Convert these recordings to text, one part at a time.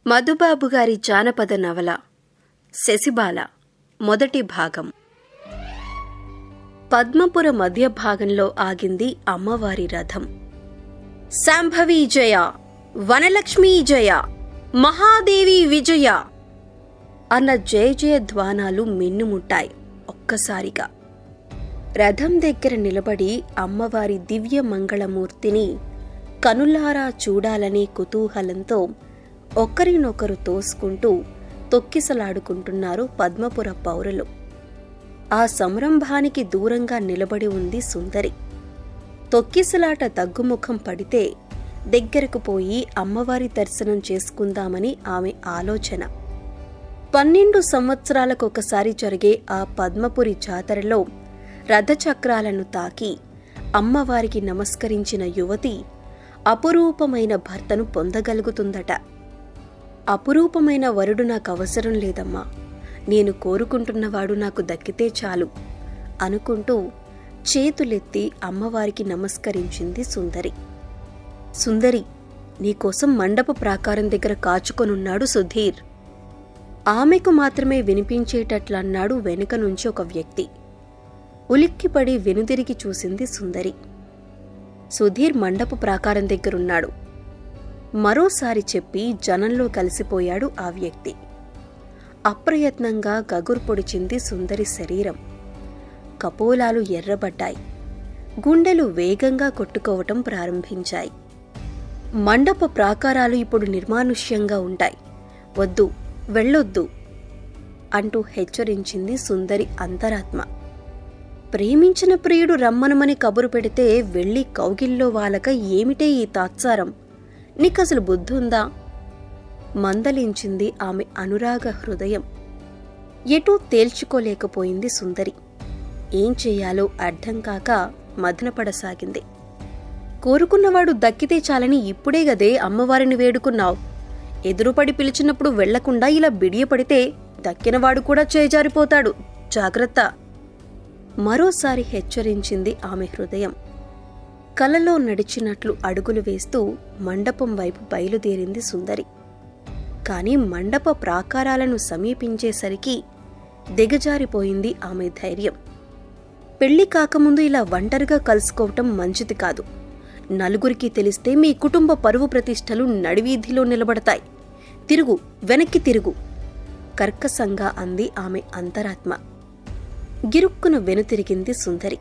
మధుబాబు గారి జానపద నవల శశిబాల మొదటి భాగం పద్మపుర మధ్య భాగంలో ఆగింది అమ్మవారి రథం శాంభవి జయ వనలక్ష్మీ జయ మహాదేవి విజయ అన్న జయ జయ ధ్వానాలు మిన్నుముట్టాయి ఒక్కసారిగా రథం దగ్గర నిలబడి అమ్మవారి దివ్య మంగళమూర్తిని కనులారా చూడాలనే కుతూహలంతో ఒకరినొకరు తోసుకుంటూ తొక్కిసలాడుకుంటున్నారు పద్మపుర పౌరులు ఆ సంరంభానికి దూరంగా నిలబడి ఉంది సుందరి తొక్కిసలాట తగ్గుముఖం పడితే దగ్గరకు పోయి అమ్మవారి దర్శనం చేసుకుందామని ఆమె ఆలోచన పన్నెండు సంవత్సరాలకొకసారి జరిగే ఆ పద్మపురి జాతరలో రథచక్రాలను తాకి అమ్మవారికి నమస్కరించిన యువతి అపురూపమైన భర్తను పొందగలుగుతుందట అపురూపమైన వరుడు నాకు అవసరం లేదమ్మా నేను కోరుకుంటున్నవాడు నాకు దక్కితే చాలు అనుకుంటూ చేతులెత్తి అమ్మవారికి నమస్కరించింది సుందరి సుందరి నీకోసం మండప ప్రాకారం దగ్గర కాచుకొనున్నాడు సుధీర్ ఆమెకు మాత్రమే వినిపించేటట్లన్నాడు వెనుక నుంచి ఒక వ్యక్తి ఉలిక్కిపడి వెనుదిరిగి చూసింది సుందరి సుధీర్ మండప ప్రాకారం దగ్గరున్నాడు మరోసారి చెప్పి జనంలో కలిసిపోయాడు ఆ వ్యక్తి అప్రయత్నంగా గగురు పొడిచింది సుందరి శరీరం కపోలాలు ఎర్రబడ్డాయి గుండెలు వేగంగా కొట్టుకోవటం ప్రారంభించాయి మండప ప్రాకారాలు ఇప్పుడు నిర్మానుష్యంగా ఉంటాయి వద్దు వెళ్ళొద్దు అంటూ హెచ్చరించింది సుందరి అంతరాత్మ ప్రేమించిన ప్రియుడు రమ్మనమని కబురు పెడితే వెళ్ళి కౌగిల్లో వాలక ఏమిటే ఈ తాత్సారం నీకసలు బుద్ధుందా మందలించింది ఆమె అనురాగ హృదయం ఎటూ తేల్చుకోలేకపోయింది సుందరి ఏం చెయ్యాలో అర్థం కాక మదనపడసాగింది కోరుకున్నవాడు దక్కితే చాలని ఇప్పుడే గదే అమ్మవారిని వేడుకున్నావు ఎదురుపడి పిలిచినప్పుడు వెళ్లకుండా ఇలా బిడియపడితే దక్కినవాడు కూడా చేజారిపోతాడు జాగ్రత్త మరోసారి హెచ్చరించింది ఆమె హృదయం కలలో నడిచినట్లు అడుగులు వేస్తూ మండపం వైపు బయలుదేరింది సుందరి కాని మండప ప్రాకారాలను సమీపించేసరికి దిగజారిపోయింది ఆమె ధైర్యం పెళ్లి కాకముందు ఇలా ఒంటరిగా కలుసుకోవటం మంచిది కాదు నలుగురికి తెలిస్తే మీ కుటుంబ పరువు ప్రతిష్టలు నడివీధిలో నిలబడతాయి తిరుగు వెనక్కి తిరుగు కర్కసంగా అంది ఆమె అంతరాత్మ గిరుక్కున వెనుతిరిగింది సుందరి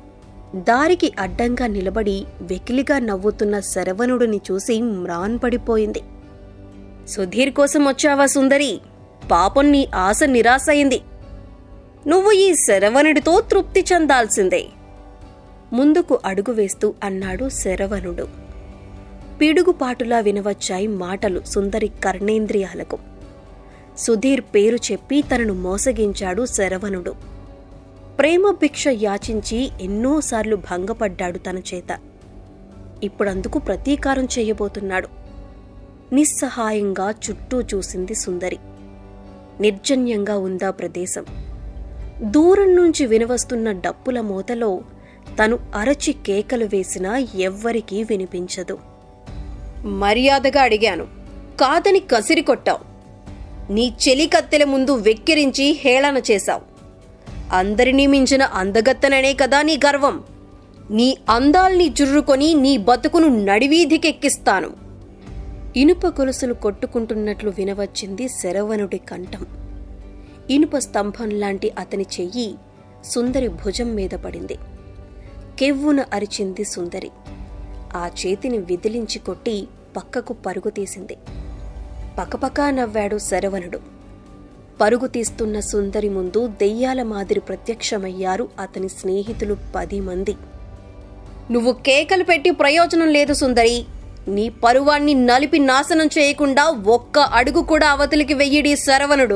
దారికి అడ్డంగా నిలబడి వెకిలిగా నవ్వుతున్న శరవణుడిని చూసి మ్రాన్పడిపోయింది సుధీర్ కోసం వచ్చావా సుందరి పాపం నీ ఆశ నిరాశయింది నువ్వు ఈ శరవణుడితో తృప్తి చెందాల్సిందే ముందుకు అడుగు వేస్తూ అన్నాడు శరవణుడు పిడుగుపాటులా వినవచ్చాయి మాటలు సుందరి కర్ణేంద్రియాలకు సుధీర్ పేరు చెప్పి తనను మోసగించాడు శరవణుడు ప్రేమ భిక్ష యాచించి ఎన్నోసార్లు భంగపడ్డాడు తన చేత ఇప్పుడందుకు ప్రతీకారం చేయబోతున్నాడు నిస్సహాయంగా చుట్టూ చూసింది సుందరి నిర్జన్యంగా ఉందా ప్రదేశం దూరం నుంచి వినవస్తున్న డప్పుల మోతలో తను అరచి కేకలు వేసినా ఎవ్వరికీ వినిపించదు మర్యాదగా అడిగాను కాదని కసిరి కొట్టావు నీ చెలి కత్తెల ముందు వెక్కిరించి హేళన చేశావు అందరినీ మించిన అందగత్తననే కదా నీ గర్వం నీ అందాల్ని జుర్రుకొని నీ బతుకును నడివీధికెక్కిస్తాను ఇనుప గొలుసులు కొట్టుకుంటున్నట్లు వినవచ్చింది శరవణుడి కంఠం ఇనుప స్తంభం లాంటి అతని చెయ్యి సుందరి భుజం మీద పడింది కెవ్వున అరిచింది సుందరి ఆ చేతిని విదిలించి కొట్టి పక్కకు పరుగు తీసింది పకపకా నవ్వాడు శరవణుడు పరుగు తీస్తున్న సుందరి ముందు దెయ్యాల మాదిరి ప్రత్యక్షమయ్యారు అతని స్నేహితులు పది మంది నువ్వు కేకలు పెట్టి ప్రయోజనం లేదు సుందరి నీ పరువాన్ని నలిపి నాశనం చేయకుండా ఒక్క అడుగు కూడా అవతలికి వెయ్యిడి శరవణుడు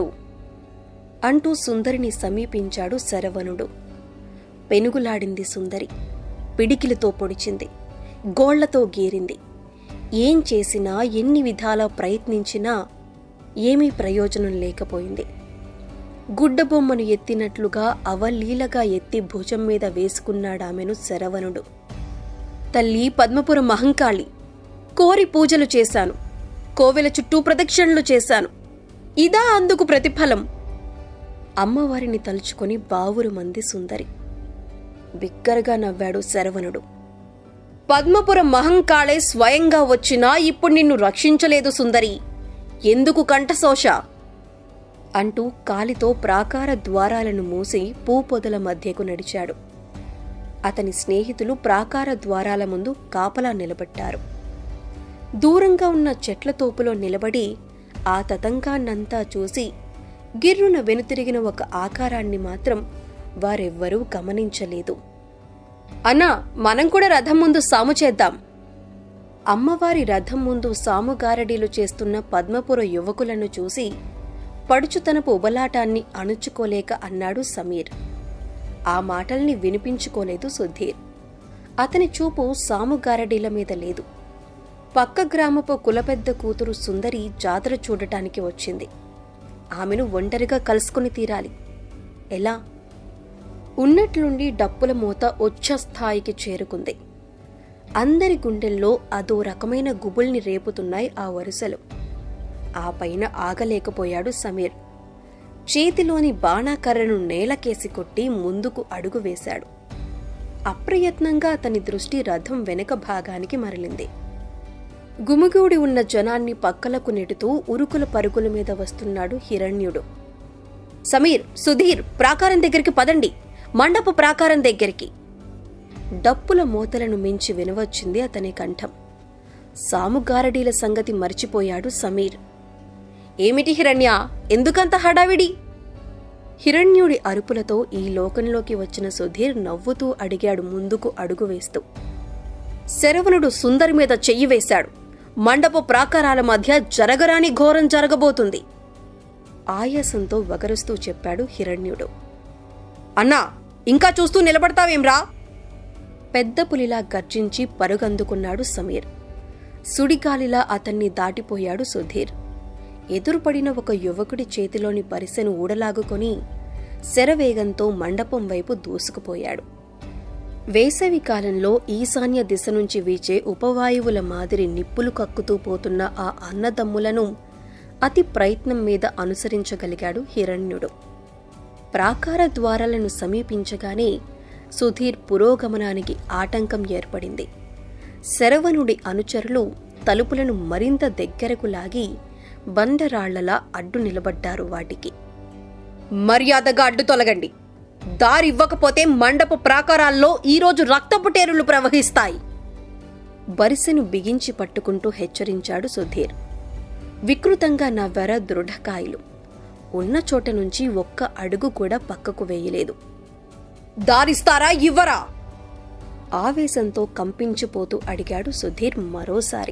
అంటూ సుందరిని సమీపించాడు శరవణుడు పెనుగులాడింది సుందరి పిడికిలితో పొడిచింది గోళ్లతో గీరింది ఏం చేసినా ఎన్ని విధాలా ప్రయత్నించినా ఏమీ ప్రయోజనం లేకపోయింది గుడ్డబొమ్మను ఎత్తినట్లుగా అవలీలగా ఎత్తి భుజం మీద వేసుకున్నాడామెను శరవణుడు తల్లి పద్మపురం మహంకాళి కోరి పూజలు చేశాను కోవెల చుట్టూ ప్రదక్షిణలు చేశాను ఇదా అందుకు ప్రతిఫలం అమ్మవారిని తలుచుకొని బావురు మంది సుందరి బిగ్గరగా నవ్వాడు శరవణుడు పద్మపురం మహంకాళే స్వయంగా వచ్చినా ఇప్పుడు నిన్ను రక్షించలేదు సుందరి ఎందుకు కంఠశోష అంటూ కాలితో ప్రాకార ద్వారాలను మూసి పూపొదల మధ్యకు నడిచాడు అతని స్నేహితులు ప్రాకార ద్వారాల ముందు కాపలా నిలబెట్టారు దూరంగా ఉన్న చెట్ల తోపులో నిలబడి ఆ తతంగాన్నంతా చూసి గిర్రున వెనుతిరిగిన ఒక ఆకారాన్ని మాత్రం వారెవ్వరూ గమనించలేదు అన్నా మనం కూడా రథం ముందు సాము చేద్దాం అమ్మవారి రథం ముందు సాముగారడీలు చేస్తున్న పద్మపుర యువకులను చూసి పడుచుతనపు ఉబలాటాన్ని అణుచుకోలేక అన్నాడు సమీర్ ఆ మాటల్ని వినిపించుకోలేదు సుధీర్ అతని చూపు సాముగారడీల మీద లేదు పక్క గ్రామపు కులపెద్ద కూతురు సుందరి జాతర చూడటానికి వచ్చింది ఆమెను ఒంటరిగా కలుసుకుని తీరాలి ఎలా ఉన్నట్లుండి డప్పుల మూత ఉచ్చ స్థాయికి చేరుకుంది అందరి గుండెల్లో అదో రకమైన గుబుల్ని రేపుతున్నాయి ఆ వరుసలు ఆ పైన ఆగలేకపోయాడు సమీర్ చేతిలోని బాణాకర్రను నేలకేసి కొట్టి ముందుకు అడుగు వేశాడు అప్రయత్నంగా అతని దృష్టి రథం వెనుక భాగానికి మరలింది గుమిగూడి ఉన్న జనాన్ని పక్కలకు నెడుతూ ఉరుకుల పరుగుల మీద వస్తున్నాడు హిరణ్యుడు సమీర్ సుధీర్ ప్రాకారం దగ్గరికి పదండి మండప ప్రాకారం దగ్గరికి డప్పుల మోతలను మించి వినవచ్చింది అతని కంఠం సాముగారడీల సంగతి మర్చిపోయాడు సమీర్ ఏమిటి హిరణ్య ఎందుకంత హడావిడి హిరణ్యుడి అరుపులతో ఈ లోకంలోకి వచ్చిన సుధీర్ నవ్వుతూ అడిగాడు ముందుకు అడుగు వేస్తూ శరవణుడు సుందరి మీద చెయ్యి వేశాడు మండప ప్రాకారాల మధ్య జరగరాని ఘోరం జరగబోతుంది ఆయాసంతో వగరుస్తూ చెప్పాడు హిరణ్యుడు అన్నా ఇంకా చూస్తూ నిలబడతావేంరా పెద్ద పులిలా గర్జించి పరుగందుకున్నాడు సమీర్ సుడిగాలిలా అతన్ని దాటిపోయాడు సుధీర్ ఎదురుపడిన ఒక యువకుడి చేతిలోని పరిసెను ఊడలాగుకొని శరవేగంతో మండపం వైపు దూసుకుపోయాడు వేసవి కాలంలో ఈశాన్య దిశ నుంచి వీచే ఉపవాయువుల మాదిరి నిప్పులు కక్కుతూ పోతున్న ఆ అన్నదమ్ములను అతి ప్రయత్నం మీద అనుసరించగలిగాడు హిరణ్యుడు ప్రాకార ద్వారాలను సమీపించగానే సుధీర్ పురోగమనానికి ఆటంకం ఏర్పడింది శరవణుడి అనుచరులు తలుపులను మరింత దగ్గరకు లాగి బండరాళ్లలా అడ్డు నిలబడ్డారు వాటికి మర్యాదగా అడ్డు తొలగండి దారివ్వకపోతే మండప ప్రాకారాల్లో ఈరోజు రక్తపు టేరులు ప్రవహిస్తాయి బరిసెను బిగించి పట్టుకుంటూ హెచ్చరించాడు సుధీర్ వికృతంగా నవ్వార దృఢకాయలు ఉన్న చోట నుంచి ఒక్క అడుగు కూడా పక్కకు వేయలేదు దారిస్తారా ఇవ్వరా ఆవేశంతో కంపించిపోతూ అడిగాడు సుధీర్ మరోసారి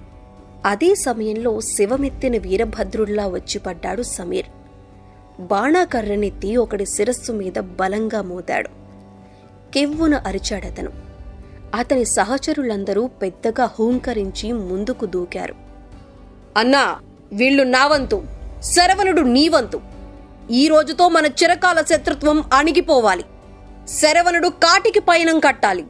అదే సమయంలో శివమెత్తిన వీరభద్రుడిలా వచ్చి పడ్డాడు సమీర్ బాణాకర్రనెత్తి ఒకడి శిరస్సు మీద బలంగా మోదాడు కెవ్వున అరిచాడతను అతని సహచరులందరూ పెద్దగా హూంకరించి ముందుకు దూకారు అన్నా వీళ్ళు నావంతు శరవణుడు నీవంతు ఈ రోజుతో మన చిరకాల శత్రుత్వం అణిగిపోవాలి శరవణుడు కాటికి పయనం కట్టాలి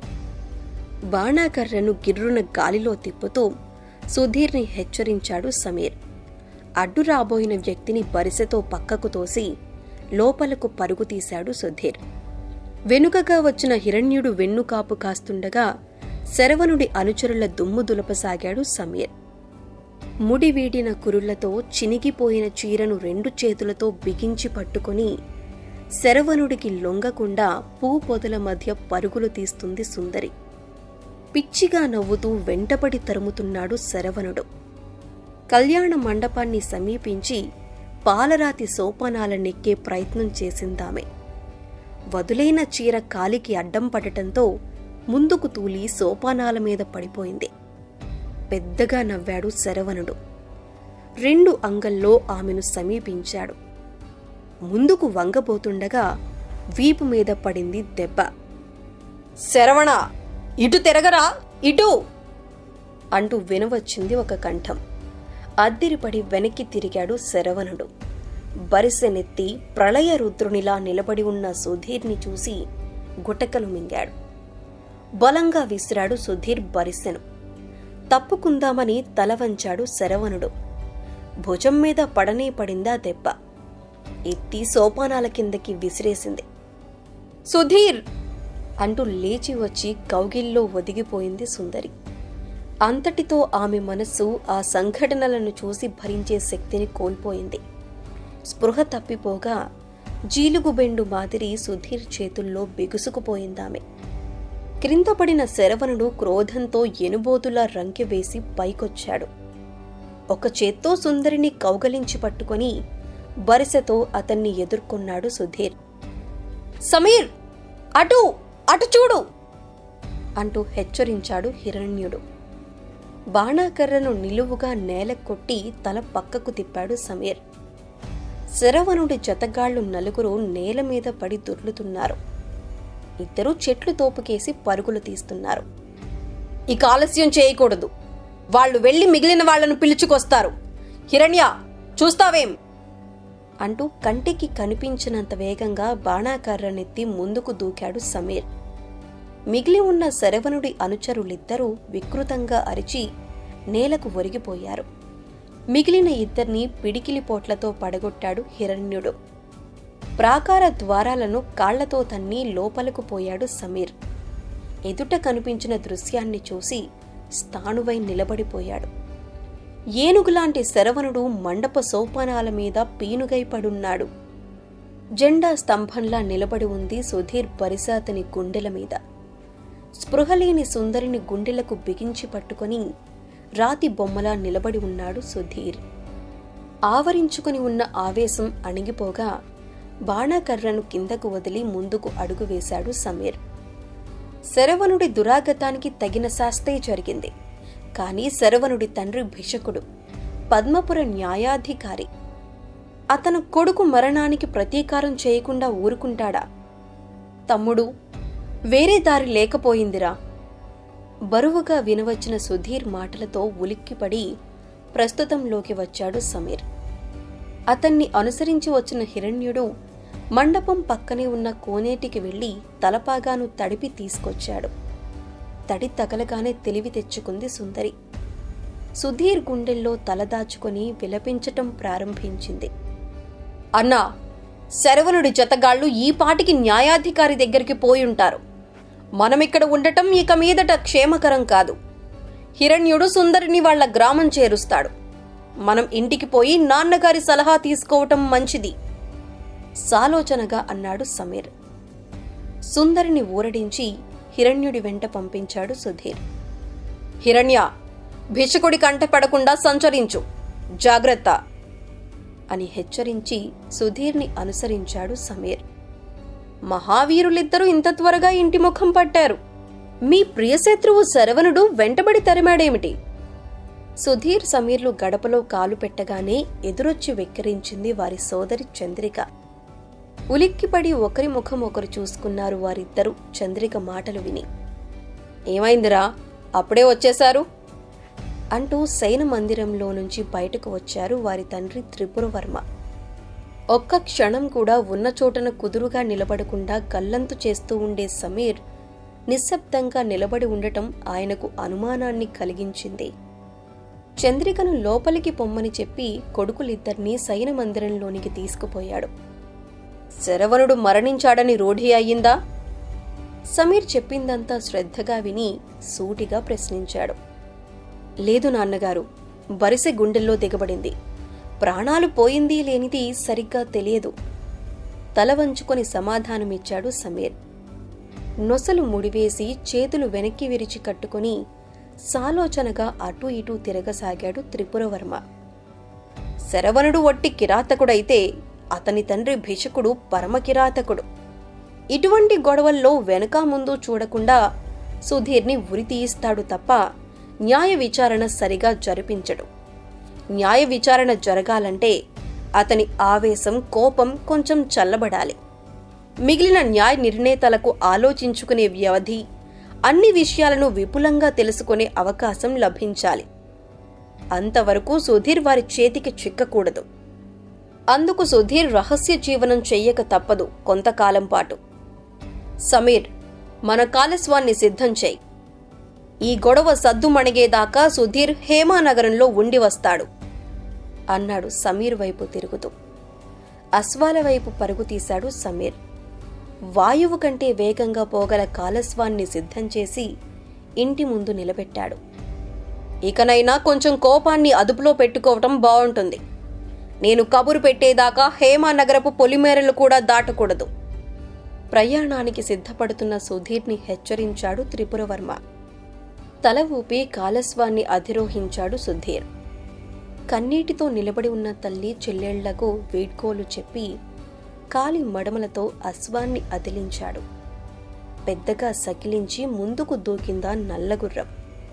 బాణాకర్రను గిర్రున గాలిలో తిప్పుతూ సుధీర్ని హెచ్చరించాడు సమీర్ అడ్డు రాబోయిన వ్యక్తిని బరిసెతో పక్కకు తోసి లోపలకు పరుగు తీశాడు సుధీర్ వెనుకగా వచ్చిన హిరణ్యుడు వెన్నుకాపు కాస్తుండగా శరవణుడి అనుచరుల దుమ్ము దులపసాగాడు సమీర్ ముడి వీడిన కురులతో చినిగిపోయిన చీరను రెండు చేతులతో బిగించి పట్టుకొని శరవణుడికి లొంగకుండా పూ పొదల మధ్య పరుగులు తీస్తుంది సుందరి పిచ్చిగా నవ్వుతూ వెంటపడి తరుముతున్నాడు శరవణుడు కళ్యాణ మండపాన్ని సమీపించి పాలరాతి సోపానాలనెక్కే ప్రయత్నం చేసిందామె వదులైన చీర కాలికి అడ్డం పడటంతో ముందుకు తూలి సోపానాల మీద పడిపోయింది పెద్దగా నవ్వాడు శరవణుడు రెండు అంగల్లో ఆమెను సమీపించాడు ముందుకు వంగబోతుండగా వీపు మీద పడింది దెబ్బ శరవణ ఇటు తిరగరా ఇటు అంటూ వినవచ్చింది ఒక కంఠం అద్దిరిపడి వెనక్కి తిరిగాడు శరవణుడు బరిసెనెత్తి ప్రళయ రుద్రునిలా నిలబడి ఉన్న సుధీర్ని చూసి గుటకలు మింగాడు బలంగా విసిరాడు సుధీర్ బరిసెను తప్పుకుందామని తల వంచాడు శరవణుడు భుజం మీద పడనే పడిందా దెబ్బ ఎత్తి సోపానాల కిందకి విసిరేసింది సుధీర్ అంటూ లేచి వచ్చి కౌగిల్లో ఒదిగిపోయింది సుందరి అంతటితో ఆమె మనస్సు ఆ సంఘటనలను చూసి భరించే శక్తిని కోల్పోయింది స్పృహ తప్పిపోగా జీలుగుబెండు మాదిరి సుధీర్ చేతుల్లో బిగుసుకుపోయిందామె క్రింద పడిన శరవణుడు క్రోధంతో ఎనుబోతులా రంకె వేసి పైకొచ్చాడు ఒక చేత్తో సుందరిని కౌగలించి పట్టుకొని బరిసెతో అతన్ని ఎదుర్కొన్నాడు సుధీర్ సమీర్ అటు అటు చూడు అంటూ హెచ్చరించాడు హిరణ్యుడు బాణాకర్రను నిలువుగా నేల కొట్టి తల పక్కకు తిప్పాడు సమీర్ శరవణుడి జతగాళ్లు నలుగురు నేల మీద పడి దొర్లుతున్నారు ఇద్దరూ చెట్లు తోపుకేసి పరుగులు తీస్తున్నారు ఇక ఆలస్యం చేయకూడదు వాళ్ళు వెళ్లి మిగిలిన వాళ్లను పిలుచుకొస్తారు హిరణ్య చూస్తావేం అంటూ కంటికి కనిపించినంత వేగంగా బాణాకర్రనెత్తి ముందుకు దూకాడు సమీర్ మిగిలి ఉన్న శరవణుడి అనుచరులిద్దరూ వికృతంగా అరిచి నేలకు ఒరిగిపోయారు మిగిలిన ఇద్దరిని పిడికిలి పోట్లతో పడగొట్టాడు హిరణ్యుడు ప్రాకార ద్వారాలను కాళ్లతో తన్ని లోపలకు పోయాడు సమీర్ ఎదుట కనిపించిన దృశ్యాన్ని చూసి స్థాణువై నిలబడిపోయాడు ఏనుగులాంటి శరవణుడు మండప సోపానాల మీద పీనుగై పడున్నాడు జెండా స్తంభంలా నిలబడి ఉంది సుధీర్ బరిస అతని గుండెల మీద స్పృహలేని సుందరిని గుండెలకు బిగించి పట్టుకొని రాతి బొమ్మలా నిలబడి ఉన్నాడు సుధీర్ ఆవరించుకుని ఉన్న ఆవేశం అణిగిపోగా బాణాకర్రను కిందకు వదిలి ముందుకు అడుగు వేశాడు సమీర్ శరవణుడి దురాగతానికి తగిన శాస్తే జరిగింది కాని శరవణుడి తండ్రి భిషకుడు పద్మపుర న్యాయాధికారి అతను కొడుకు మరణానికి ప్రతీకారం చేయకుండా ఊరుకుంటాడా తమ్ముడు వేరే దారి లేకపోయిందిరా బరువుగా వినవచ్చిన సుధీర్ మాటలతో ఉలిక్కిపడి ప్రస్తుతంలోకి వచ్చాడు సమీర్ అతన్ని అనుసరించి వచ్చిన హిరణ్యుడు మండపం పక్కనే ఉన్న కోనేటికి వెళ్లి తలపాగాను తడిపి తీసుకొచ్చాడు తడి తగలగానే తెలివి తెచ్చుకుంది సుందరి సుధీర్ గుండెల్లో తలదాచుకొని విలపించటం ప్రారంభించింది అన్నా శరవణుడి జతగాళ్లు ఈ పాటికి న్యాయాధికారి దగ్గరికి పోయుంటారు మనమిక్కడ ఉండటం ఇక మీదట క్షేమకరం కాదు హిరణ్యుడు సుందరిని వాళ్ల గ్రామం చేరుస్తాడు మనం ఇంటికి పోయి నాన్నగారి సలహా తీసుకోవటం మంచిది సాలోచనగా అన్నాడు సమీర్ సుందరిని ఊరడించి హిరణ్యుడి వెంట పంపించాడు సుధీర్ హిరణ్య భిషకుడి కంట పడకుండా సంచరించు జాగ్రత్త అని హెచ్చరించి సుధీర్ని అనుసరించాడు సమీర్ మహావీరులిద్దరూ ఇంత త్వరగా ఇంటి ముఖం పట్టారు మీ ప్రియశత్రువు శరవణుడు వెంటబడి తరిమాడేమిటి సుధీర్ సమీర్లు గడపలో కాలు పెట్టగానే ఎదురొచ్చి వెక్కిరించింది వారి సోదరి చంద్రిక ఉలిక్కిపడి ఒకరి ముఖం ఒకరు చూసుకున్నారు వారిద్దరూ చంద్రిక మాటలు విని ఏమైందిరా అప్పుడే వచ్చేశారు అంటూ శయన మందిరంలో నుంచి బయటకు వచ్చారు వారి తండ్రి త్రిపురవర్మ ఒక్క క్షణం కూడా ఉన్న చోటన కుదురుగా నిలబడకుండా గల్లంతు చేస్తూ ఉండే సమీర్ నిశ్శబ్దంగా నిలబడి ఉండటం ఆయనకు అనుమానాన్ని కలిగించింది చంద్రికను లోపలికి పొమ్మని చెప్పి కొడుకులిద్దరినీ శయన మందిరంలోనికి తీసుకుపోయాడు శరవణుడు మరణించాడని రూఢి అయ్యిందా సమీర్ చెప్పిందంతా శ్రద్ధగా విని సూటిగా ప్రశ్నించాడు లేదు నాన్నగారు బరిసె గుండెల్లో దిగబడింది ప్రాణాలు పోయింది లేనిది సరిగ్గా తెలియదు తల వంచుకొని సమాధానమిచ్చాడు సమీర్ నొసలు ముడివేసి చేతులు వెనక్కి విరిచి కట్టుకొని సాలోచనగా అటూ ఇటూ తిరగసాగాడు త్రిపురవర్మ శరవణుడు ఒట్టి కిరాతకుడైతే అతని తండ్రి భిషకుడు పరమ కిరాతకుడు ఇటువంటి గొడవల్లో వెనక ముందు చూడకుండా సుధీర్ని ఉరి తీయిస్తాడు తప్ప న్యాయ విచారణ సరిగా జరిపించడు న్యాయ విచారణ జరగాలంటే అతని ఆవేశం కోపం కొంచెం చల్లబడాలి మిగిలిన న్యాయ నిర్ణేతలకు ఆలోచించుకునే వ్యవధి అన్ని విషయాలను విపులంగా తెలుసుకునే అవకాశం లభించాలి అంతవరకు సుధీర్ వారి చేతికి చిక్కకూడదు అందుకు సుధీర్ రహస్య జీవనం చెయ్యక తప్పదు కొంతకాలం పాటు సమీర్ మన కాలస్వాన్ని సిద్ధం చేయి ఈ గొడవ సద్దుమణిగేదాకా సుధీర్ హేమానగరంలో ఉండి వస్తాడు అన్నాడు సమీర్ వైపు తిరుగుతూ అశ్వాల వైపు పరుగు తీశాడు సమీర్ వాయువు కంటే వేగంగా పోగల కాలస్వాన్ని సిద్ధం చేసి ఇంటి ముందు నిలబెట్టాడు ఇకనైనా కొంచెం కోపాన్ని అదుపులో పెట్టుకోవటం బాగుంటుంది నేను కబురు పెట్టేదాకా హేమానగరపు పొలిమేరలు కూడా దాటకూడదు ప్రయాణానికి సిద్ధపడుతున్న సుధీర్ని హెచ్చరించాడు త్రిపురవర్మ తల ఊపి కాలస్వాన్ని అధిరోహించాడు సుధీర్ కన్నీటితో నిలబడి ఉన్న తల్లి చెల్లెళ్లకు వీడ్కోలు చెప్పి కాలి మడమలతో అశ్వాన్ని అదిలించాడు పెద్దగా సకిలించి ముందుకు దూకిందా నల్లగుర్రం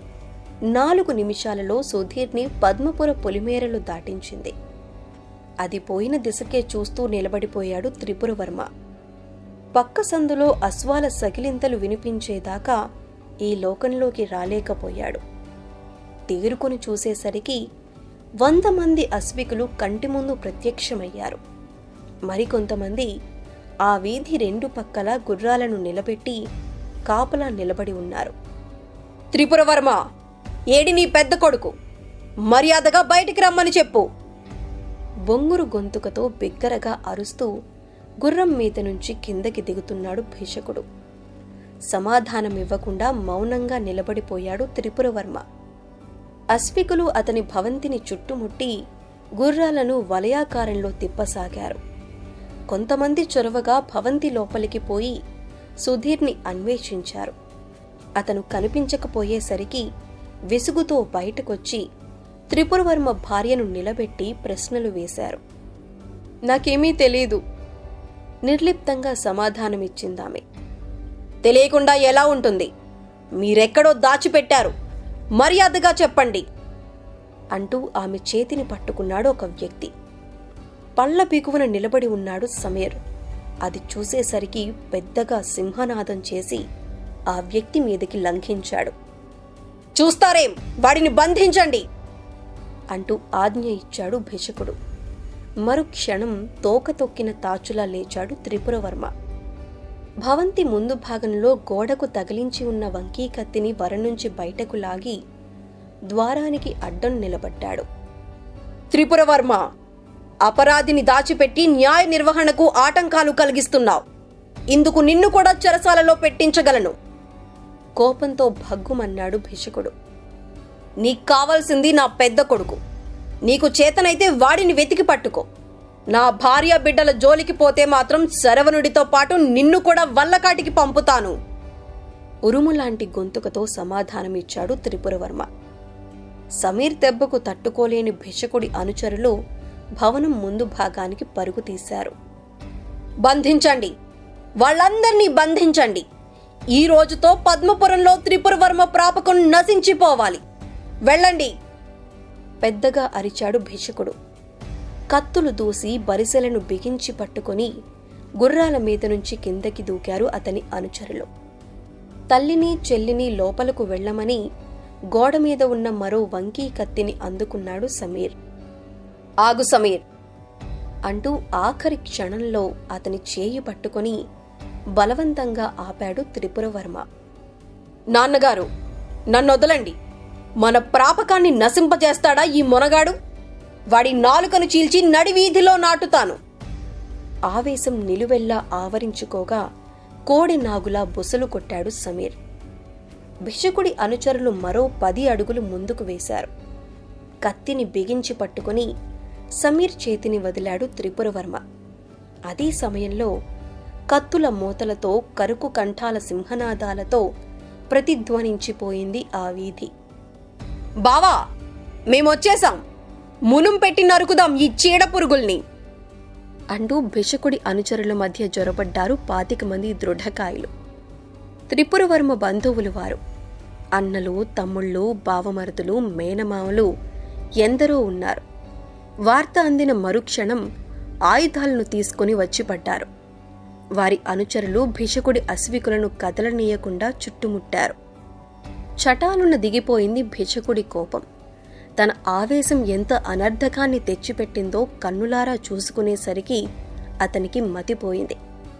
నాలుగు నిమిషాలలో సుధీర్ని పద్మపుర పొలిమేరలు దాటించింది అది పోయిన దిశకే చూస్తూ నిలబడిపోయాడు త్రిపురవర్మ పక్క సందులో అశ్వాల సకిలింతలు వినిపించేదాకా ఈ లోకంలోకి రాలేకపోయాడు తేరుకొని చూసేసరికి వంద మంది అశ్వికులు కంటి ముందు ప్రత్యక్షమయ్యారు మరికొంతమంది ఆ వీధి రెండు పక్కల గుర్రాలను నిలబెట్టి కాపలా నిలబడి ఉన్నారు త్రిపురవర్మ ఏడి నీ పెద్ద కొడుకు మర్యాదగా బయటికి రమ్మని చెప్పు బొంగురు గొంతుకతో బిగ్గరగా అరుస్తూ గుర్రం మీద నుంచి కిందకి దిగుతున్నాడు భీషకుడు సమాధానమివ్వకుండా మౌనంగా నిలబడిపోయాడు త్రిపురవర్మ అశ్వికులు అతని భవంతిని చుట్టుముట్టి గుర్రాలను వలయాకారంలో తిప్పసాగారు కొంతమంది చొరవగా భవంతి లోపలికి పోయి సుధీర్ని అన్వేషించారు అతను కనిపించకపోయేసరికి విసుగుతో బయటకొచ్చి త్రిపురవర్మ భార్యను నిలబెట్టి ప్రశ్నలు వేశారు నాకేమీ తెలీదు నిర్లిప్తంగా సమాధానమిచ్చిందామె తెలియకుండా ఎలా ఉంటుంది మీరెక్కడో దాచిపెట్టారు మర్యాదగా చెప్పండి అంటూ ఆమె చేతిని పట్టుకున్నాడు ఒక వ్యక్తి పళ్ళ బిగువన నిలబడి ఉన్నాడు సమీర్ అది చూసేసరికి పెద్దగా సింహనాదం చేసి ఆ వ్యక్తి మీదకి లంఘించాడు చూస్తారేం వాడిని బంధించండి అంటూ ఆజ్ఞ ఇచ్చాడు భిషకుడు మరుక్షణం తోక తొక్కిన తాచులా లేచాడు త్రిపురవర్మ భవంతి ముందు భాగంలో గోడకు తగిలించి ఉన్న వంకీ కత్తిని వర నుంచి బయటకు లాగి ద్వారానికి అడ్డం నిలబడ్డాడు త్రిపురవర్మ అపరాధిని దాచిపెట్టి న్యాయ నిర్వహణకు ఆటంకాలు కలిగిస్తున్నావు ఇందుకు నిన్ను కూడా చెరసాలలో పెట్టించగలను కోపంతో భగ్గుమన్నాడు భిషకుడు నీకు కావాల్సింది నా పెద్ద కొడుకు నీకు చేతనైతే వాడిని వెతికి పట్టుకో నా భార్య బిడ్డల జోలికి పోతే మాత్రం శరవణుడితో పాటు నిన్ను కూడా వల్లకాటికి పంపుతాను ఉరుములాంటి గొంతుకతో సమాధానమిచ్చాడు త్రిపురవర్మ సమీర్ దెబ్బకు తట్టుకోలేని భిషకుడి అనుచరులు భవనం ముందు భాగానికి పరుగు తీశారు బంధించండి వాళ్ళందర్నీ బంధించండి ఈ రోజుతో పద్మపురంలో త్రిపురవర్మ ప్రాపకం నశించిపోవాలి వెళ్ళండి పెద్దగా అరిచాడు భిషకుడు కత్తులు దూసి బరిసెలను బిగించి పట్టుకొని గుర్రాల మీద నుంచి కిందకి దూకారు అతని అనుచరులు తల్లిని చెల్లిని లోపలకు వెళ్ళమని గోడ మీద ఉన్న మరో వంకీ కత్తిని అందుకున్నాడు సమీర్ ఆగు సమీర్ అంటూ ఆఖరి క్షణంలో అతని చేయి పట్టుకొని బలవంతంగా ఆపాడు త్రిపురవర్మ నాన్నగారు నన్నొదలండి మన ప్రాపకాన్ని నశింపజేస్తాడా ఈ మొనగాడు వాడి నాలుకను చీల్చి నడి వీధిలో నాటుతాను ఆవేశం నిలువెల్లా ఆవరించుకోగా కోడి నాగులా బుసలు కొట్టాడు సమీర్ భిషకుడి అనుచరులు మరో పది అడుగులు ముందుకు వేశారు కత్తిని బిగించి పట్టుకుని సమీర్ చేతిని వదిలాడు త్రిపురవర్మ అదే సమయంలో కత్తుల మూతలతో కరుకు కంఠాల సింహనాదాలతో ప్రతిధ్వనించిపోయింది ఆ వీధి బావా మేమొచ్చేశాం మునుం పెట్టి నరుకుదాం ఈ చీడ పురుగుల్ని అంటూ భిషకుడి అనుచరుల మధ్య జొరబడ్డారు పాతిక మంది దృఢకాయలు త్రిపురవర్మ బంధువులు వారు అన్నలు తమ్ముళ్ళు బావమరుదులు మేనమామలు ఎందరో ఉన్నారు వార్త అందిన మరుక్షణం ఆయుధాలను తీసుకుని వచ్చి పడ్డారు వారి అనుచరులు భిషకుడి అశ్వికులను కదలనీయకుండా చుట్టుముట్టారు చటాలున దిగిపోయింది భిషకుడి కోపం తన ఆవేశం ఎంత అనర్ధకాన్ని తెచ్చిపెట్టిందో కన్నులారా చూసుకునేసరికి అతనికి మతిపోయింది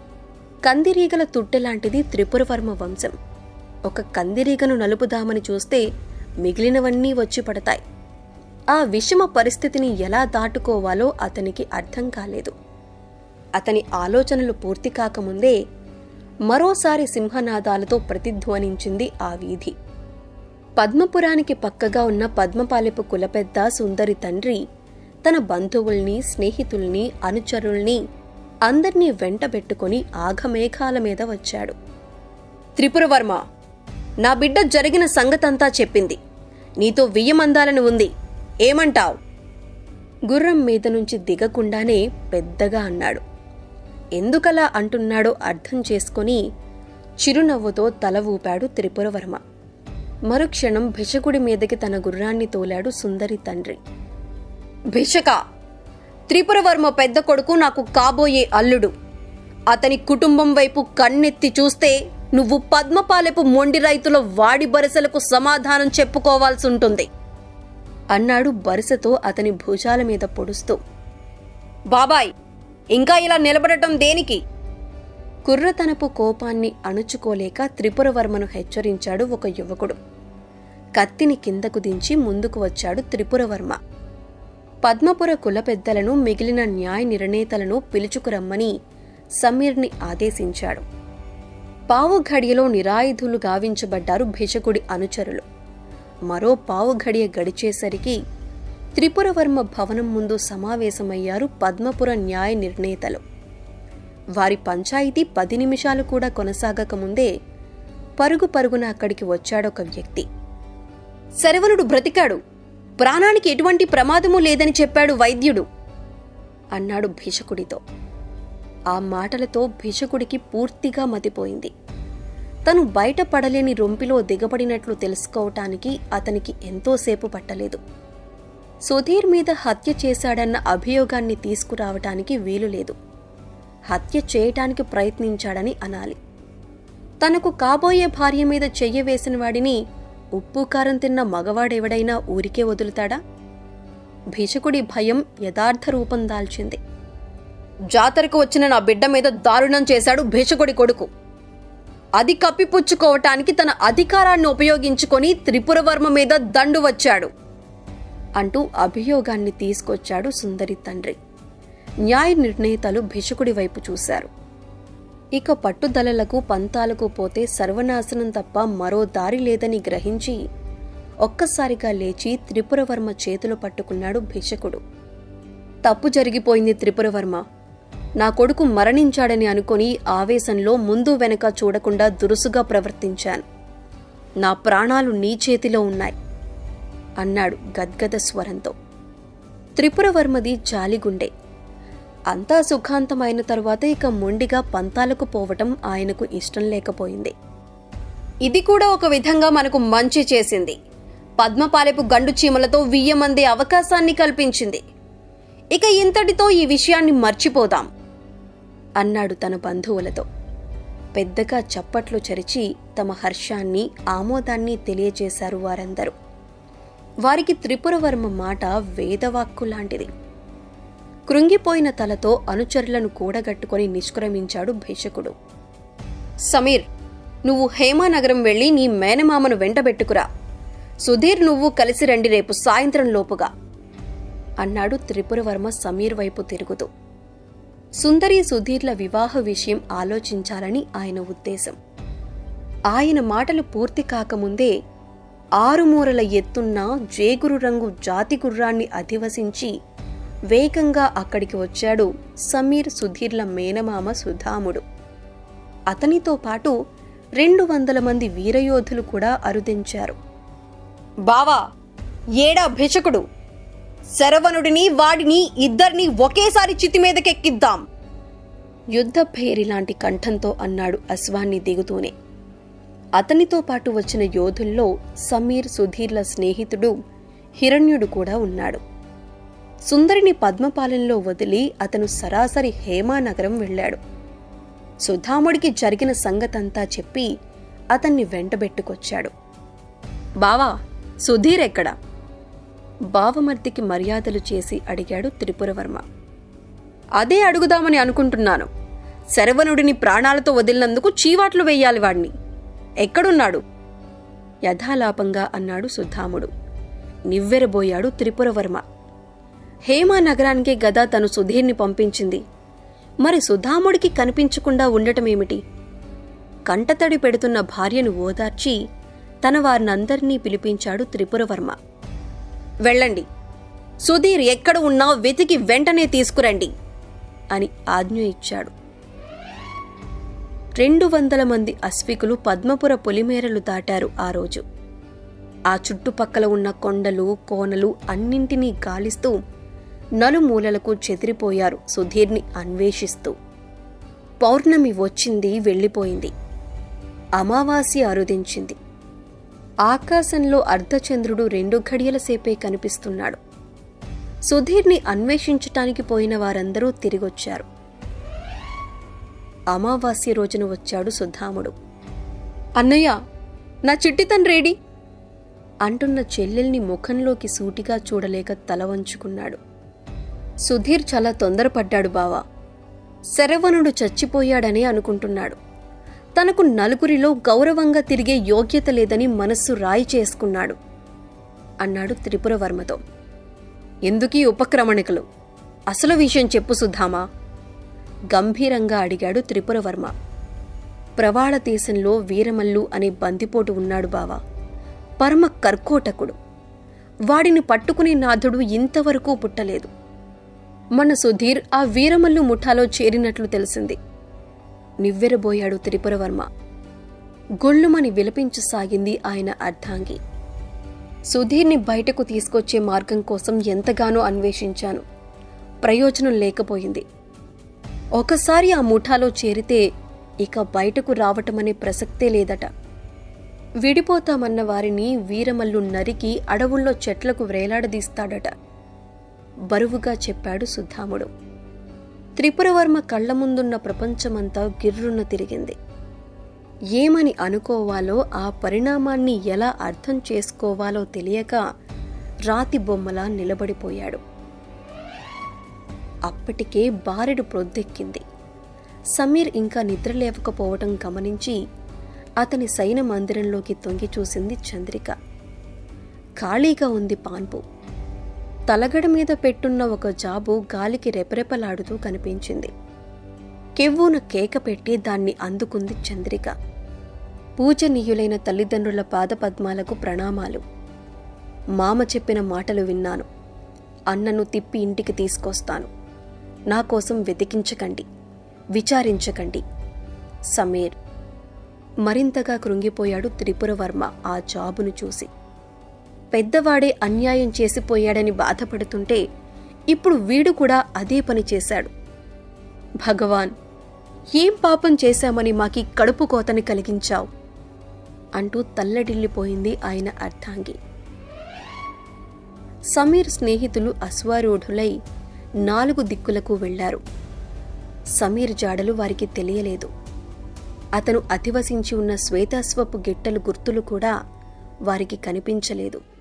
కందిరీగల తుట్టెలాంటిది త్రిపురవర్మ వంశం ఒక కందిరీగను నలుపుదామని చూస్తే మిగిలినవన్నీ వచ్చి పడతాయి ఆ విషమ పరిస్థితిని ఎలా దాటుకోవాలో అతనికి అర్థం కాలేదు అతని ఆలోచనలు పూర్తి కాకముందే మరోసారి సింహనాదాలతో ప్రతిధ్వనించింది ఆ వీధి పద్మపురానికి పక్కగా ఉన్న పద్మపాలెపు కులపెద్ద సుందరి తండ్రి తన బంధువుల్ని స్నేహితుల్ని అనుచరుల్ని అందర్నీ వెంటబెట్టుకుని ఆఘమేఘాల మీద వచ్చాడు త్రిపురవర్మ నా బిడ్డ జరిగిన సంగతంతా చెప్పింది నీతో వియ్యమందాలని ఉంది ఏమంటావ్ గుర్రం మీద నుంచి దిగకుండానే పెద్దగా అన్నాడు ఎందుకలా అంటున్నాడో అర్థం చేసుకొని చిరునవ్వుతో తల ఊపాడు త్రిపురవర్మ మరుక్షణం భిషకుడి మీదకి తన గుర్రాన్ని తోలాడు సుందరి తండ్రి భిషక త్రిపురవర్మ పెద్ద కొడుకు నాకు కాబోయే అల్లుడు అతని కుటుంబం వైపు కన్నెత్తి చూస్తే నువ్వు పద్మపాలెపు మొండి రైతుల వాడి బరసలకు సమాధానం చెప్పుకోవాల్సి ఉంటుంది అన్నాడు బరిసతో అతని భుజాల మీద పొడుస్తూ బాబాయ్ ఇంకా ఇలా నిలబడటం దేనికి కుర్రతనపు కోపాన్ని అణుచుకోలేక త్రిపురవర్మను హెచ్చరించాడు ఒక యువకుడు కత్తిని కిందకు దించి ముందుకు వచ్చాడు త్రిపురవర్మ పద్మపుర కుల పెద్దలను మిగిలిన న్యాయ నిర్ణేతలను పిలుచుకురమ్మని సమీర్ని ఆదేశించాడు పావు ఘడియలో నిరాయుధులు గావించబడ్డారు భిషకుడి అనుచరులు మరో పావు ఘడియ గడిచేసరికి త్రిపురవర్మ భవనం ముందు సమావేశమయ్యారు పద్మపుర న్యాయ నిర్ణేతలు వారి పంచాయితీ పది నిమిషాలు కూడా కొనసాగకముందే పరుగు పరుగున అక్కడికి వచ్చాడొక వ్యక్తి శరవణుడు బ్రతికాడు ప్రాణానికి ఎటువంటి ప్రమాదము లేదని చెప్పాడు వైద్యుడు అన్నాడు భీషకుడితో ఆ మాటలతో భీషకుడికి పూర్తిగా మతిపోయింది తను బయట పడలేని రొంపిలో దిగబడినట్లు తెలుసుకోవటానికి అతనికి ఎంతోసేపు పట్టలేదు సుధీర్ మీద హత్య చేశాడన్న అభియోగాన్ని తీసుకురావటానికి వీలులేదు హత్య చేయటానికి ప్రయత్నించాడని అనాలి తనకు కాబోయే భార్య మీద చెయ్య వేసిన వాడిని ఉప్పు కారం తిన్న మగవాడెవడైనా ఊరికే వదులుతాడా భీషకుడి భయం యథార్థ రూపం దాల్చింది జాతరకు వచ్చిన నా బిడ్డ మీద దారుణం చేశాడు భీషకుడి కొడుకు అది కప్పిపుచ్చుకోవటానికి తన అధికారాన్ని ఉపయోగించుకొని త్రిపురవర్మ మీద దండు వచ్చాడు అంటూ అభియోగాన్ని తీసుకొచ్చాడు సుందరి తండ్రి న్యాయ నిర్ణేతలు భిషకుడి వైపు చూశారు ఇక పట్టుదలలకు పంతాలకు పోతే సర్వనాశనం తప్ప మరో దారి లేదని గ్రహించి ఒక్కసారిగా లేచి త్రిపురవర్మ చేతులు పట్టుకున్నాడు భిషకుడు తప్పు జరిగిపోయింది త్రిపురవర్మ నా కొడుకు మరణించాడని అనుకుని ఆవేశంలో ముందు వెనక చూడకుండా దురుసుగా ప్రవర్తించాను నా ప్రాణాలు నీ చేతిలో ఉన్నాయి అన్నాడు గద్గద స్వరంతో త్రిపురవర్మది జాలిగుండె అంతా సుఖాంతమైన తరువాత ఇక మొండిగా పంతాలకు పోవటం ఆయనకు ఇష్టం లేకపోయింది ఇది కూడా ఒక విధంగా మనకు మంచి చేసింది పద్మపాలెపు గండు చీమలతో వియ్యమందే అవకాశాన్ని కల్పించింది ఇక ఇంతటితో ఈ విషయాన్ని మర్చిపోదాం అన్నాడు తన బంధువులతో పెద్దగా చప్పట్లు చరిచి తమ హర్షాన్ని ఆమోదాన్ని తెలియజేశారు వారందరూ వారికి త్రిపురవర్మ మాట వేదవాక్కు లాంటిది కృంగిపోయిన తలతో అనుచరులను కూడగట్టుకొని నిష్క్రమించాడు భీషకుడు సమీర్ నువ్వు హేమానగరం వెళ్లి నీ మేనమామను వెంటబెట్టుకురా సుధీర్ నువ్వు కలిసి రండి రేపు సాయంత్రం లోపుగా అన్నాడు త్రిపురవర్మ సమీర్ వైపు తిరుగుతూ సుందరి సుధీర్ల వివాహ విషయం ఆలోచించాలని ఆయన ఉద్దేశం ఆయన మాటలు పూర్తి కాకముందే ఆరుమూరల ఎత్తున్న జేగురు రంగు జాతి గుర్రాన్ని అధివసించి వేగంగా అక్కడికి వచ్చాడు సమీర్ సుధీర్ల మేనమామ సుధాముడు అతనితో పాటు రెండు వందల మంది వీరయోధులు కూడా అరుదించారు బావా ఏడా భిషకుడు శరవణుడిని వాడిని ఇద్దరిని ఒకేసారి చితిమీదకెక్కిద్దాం యుద్ధ భేరి లాంటి కంఠంతో అన్నాడు అశ్వాన్ని దిగుతూనే అతనితో పాటు వచ్చిన యోధుల్లో సమీర్ సుధీర్ల స్నేహితుడు హిరణ్యుడు కూడా ఉన్నాడు సుందరిని పద్మపాలెంలో వదిలి అతను సరాసరి హేమానగరం వెళ్ళాడు సుధాముడికి జరిగిన సంగతంతా చెప్పి అతన్ని వెంటబెట్టుకొచ్చాడు బావా సుధీర్ ఎక్కడా బావమర్దికి మర్యాదలు చేసి అడిగాడు త్రిపురవర్మ అదే అడుగుదామని అనుకుంటున్నాను శరవణుడిని ప్రాణాలతో వదిలినందుకు చీవాట్లు వెయ్యాలి వాణ్ణి ఎక్కడున్నాడు యథాలాపంగా అన్నాడు సుధాముడు నివ్వెరబోయాడు త్రిపురవర్మ హేమా నగరానికే గదా తను సుధీర్ని పంపించింది మరి సుధాముడికి కనిపించకుండా ఉండటమేమిటి కంటతడి పెడుతున్న భార్యను ఓదార్చి తన వారినందరినీ పిలిపించాడు త్రిపురవర్మ వెళ్ళండి సుధీర్ ఎక్కడ ఉన్నా వెతికి వెంటనే తీసుకురండి అని ఆజ్ఞ ఇచ్చాడు రెండు వందల మంది అశ్వికులు పద్మపుర పొలిమేరలు దాటారు ఆ రోజు ఆ చుట్టుపక్కల ఉన్న కొండలు కోనలు అన్నింటినీ గాలిస్తూ నలుమూలలకు చెదిరిపోయారు సుధీర్ని అన్వేషిస్తూ పౌర్ణమి వచ్చింది వెళ్ళిపోయింది అమావాస్య అరుదించింది ఆకాశంలో అర్ధచంద్రుడు రెండు ఘడియల సేపే కనిపిస్తున్నాడు సుధీర్ని అన్వేషించటానికి పోయిన వారందరూ తిరిగొచ్చారు అమావాస్య రోజున వచ్చాడు సుధాముడు అన్నయ్య నా చిట్టి తండ్రేడి అంటున్న చెల్లెల్ని ముఖంలోకి సూటిగా చూడలేక తల వంచుకున్నాడు సుధీర్ చాలా తొందరపడ్డాడు బావా శరవణుడు చచ్చిపోయాడనే అనుకుంటున్నాడు తనకు నలుగురిలో గౌరవంగా తిరిగే యోగ్యత లేదని మనస్సు రాయి చేసుకున్నాడు అన్నాడు త్రిపురవర్మతో ఎందుకీ ఉపక్రమణికలు అసలు విషయం చెప్పు సుధామా గంభీరంగా అడిగాడు త్రిపురవర్మ ప్రవాళ దేశంలో వీరమల్లు అనే బందిపోటు ఉన్నాడు బావా పరమ కర్కోటకుడు వాడిని పట్టుకునే నాథుడు ఇంతవరకు పుట్టలేదు మన సుధీర్ ఆ వీరమల్లు ముఠాలో చేరినట్లు తెలిసింది నివ్వెరబోయాడు త్రిపురవర్మ గొళ్ళుమని విలపించసాగింది ఆయన అర్ధాంగి సుధీర్ని బయటకు తీసుకొచ్చే మార్గం కోసం ఎంతగానో అన్వేషించాను ప్రయోజనం లేకపోయింది ఒకసారి ఆ ముఠాలో చేరితే ఇక బయటకు రావటమనే ప్రసక్తే లేదట విడిపోతామన్న వారిని వీరమల్లు నరికి అడవుల్లో చెట్లకు వ్రేలాడదీస్తాడట బరువుగా చెప్పాడు సుధాముడు త్రిపురవర్మ కళ్ల ముందున్న ప్రపంచమంతా గిర్రున తిరిగింది ఏమని అనుకోవాలో ఆ పరిణామాన్ని ఎలా అర్థం చేసుకోవాలో తెలియక రాతి బొమ్మలా నిలబడిపోయాడు అప్పటికే బారెడు ప్రొద్దెక్కింది సమీర్ ఇంకా నిద్రలేవకపోవటం గమనించి అతని సైన మందిరంలోకి తొంగి చూసింది చంద్రిక ఖాళీగా ఉంది పాన్పు తలగడ మీద పెట్టున్న ఒక జాబు గాలికి రెపరెపలాడుతూ కనిపించింది కెవ్వున కేక పెట్టి దాన్ని అందుకుంది చంద్రిక పూజనీయులైన తల్లిదండ్రుల పాదపద్మాలకు ప్రణామాలు మామ చెప్పిన మాటలు విన్నాను అన్నను తిప్పి ఇంటికి తీసుకొస్తాను నా కోసం వెతికించకండి విచారించకండి సమీర్ మరింతగా కృంగిపోయాడు త్రిపురవర్మ ఆ జాబును చూసి పెద్దవాడే అన్యాయం చేసిపోయాడని బాధపడుతుంటే ఇప్పుడు వీడు కూడా అదే పని చేశాడు భగవాన్ ఏం పాపం చేశామని మాకి కడుపు కోతని కలిగించావు అంటూ తల్లడిల్లిపోయింది ఆయన అర్థాంగి సమీర్ స్నేహితులు అశ్వారూఢులై నాలుగు దిక్కులకు వెళ్లారు సమీర్ జాడలు వారికి తెలియలేదు అతను అతివసించి ఉన్న శ్వేతాశ్వపు గిట్టలు గుర్తులు కూడా వారికి కనిపించలేదు